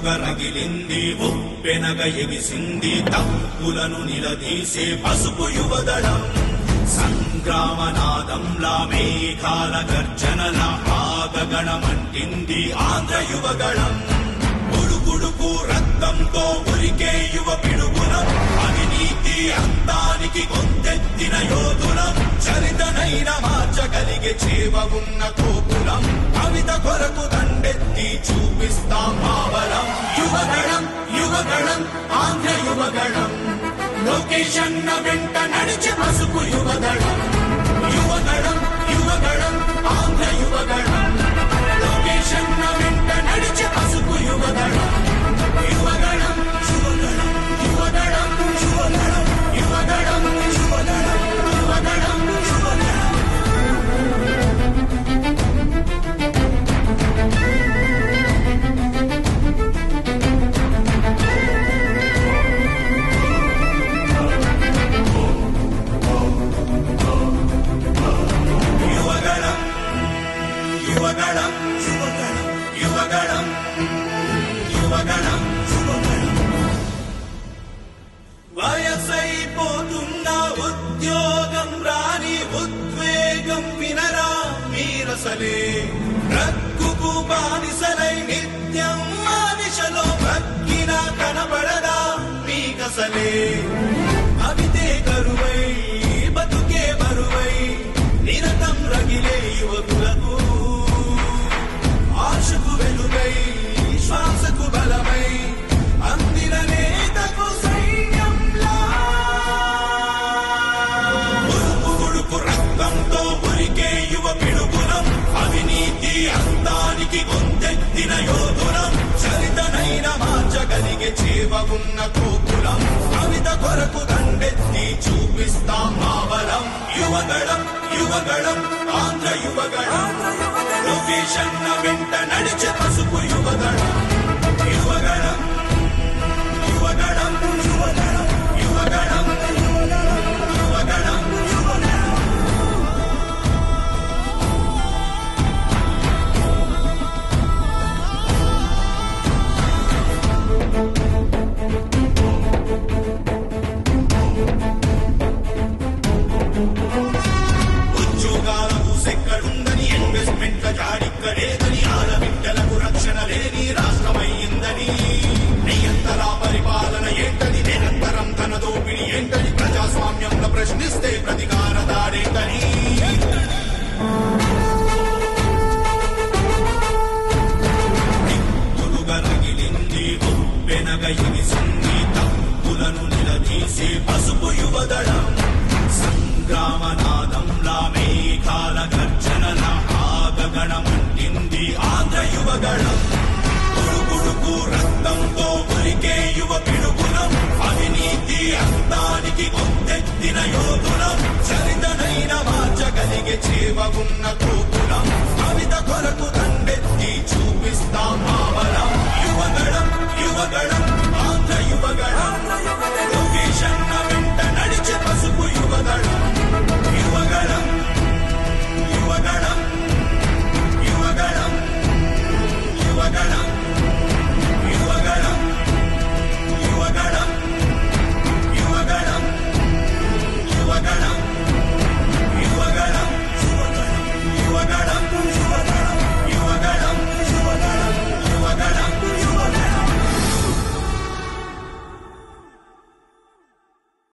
ఉచ్చుగా రగిలింది ఉప్పెనగ ఎగిసింది తప్పులను నిలదీసే పసుపు యువదళం సంగ్రామనాదంలా మేఘాల గర్జనల ఆగగణమంటింది ఆంధ్ర యువగళం ఉడుకుడుకు రక్తంతో ఉరికే యువ పిడుగులం అవినీతి అంతానికి గొంతెత్తిన యోధులం చరితనైన మార్చగలిగే చేవ ఉన్న కోపులం కవిత కొరకు దండెత్తి చూపిస్తాం మావలం యువగణం యువగణం ఆంధ్ర యువగణం లొకేషన్ వెంట నడిచే పసుపు యువగణం యువగణం యువగణం ఆంధ్ర యువగణం లొకేషన్ వెంట నడిచే పసుపు యువగణం యువగణం యువగణం యువగణం యువగణం యువగణం యువగణం యువగణం యువగణం యువగణం యువగణం యువగణం యువగణం యువగణం యువగణం వయసైపోతున్న ఉద్యోగం రాని ఉద్వేగం వినరా మీరసలే రక్కుకు బానిసలై నిత్యం మానిషలో బ్రక్కిన కనబడదా మీకసలే అవితే కరువై బతుకే బరువై నిరతం రగిలే యువకులకు ఆశకు వెలుగై శ్వాసకు బలమై అందిన నేతకు సైన్యంలా ఉడుకు ఉడుకు రక్తంతో ఉరికే యువ పిడుగులం అవినీతి అంతానికి గొంతెత్తిన యోధులం చరితనైన మార్చగలిగే చేవ ఉన్న కోపులం కవిత కొరకు దండెత్తి చూపిస్తాం మావలం యువగళం యువగళం ఆంధ్ర యువగళం లొకేషన్ వెంట నడిచే పసుపు యువగళం యువగళం యువగళం యువగళం యువగళం యువగళం యువగళం ఉద్యోగాల ఊసెక్కడుందని ఇన్వెస్ట్మెంట్ల జాడిక్కలేదని ఆడబిడ్డలకు రక్షణ లేని రాష్ట్రమయ్యిందని నియంతలా పరిపాలన ఏంటని నిరంతరం తన దోపిడి ఏంటని ప్రజాస్వామ్యంలో ప్రశ్నిస్తే ప్రతికార దాడేంటని దిక్కులుగా రగిలింది ఉప్పెనగ ఎగిసింది తప్పులను నిలదీసే పసుపు యువదళం సంగ్రామనాదంలా మేఘాల గర్జనల ఆగగణమంటింది ఆంధ్ర యువగణం ఉడుకుడుకు రక్తంతో ఉరికే యువ పిడుగులం అవినీతి అంతానికి గొంతెత్తిన యోధులం చరితనైన మార్చగలిగే చేవ ఉన్న కోపులం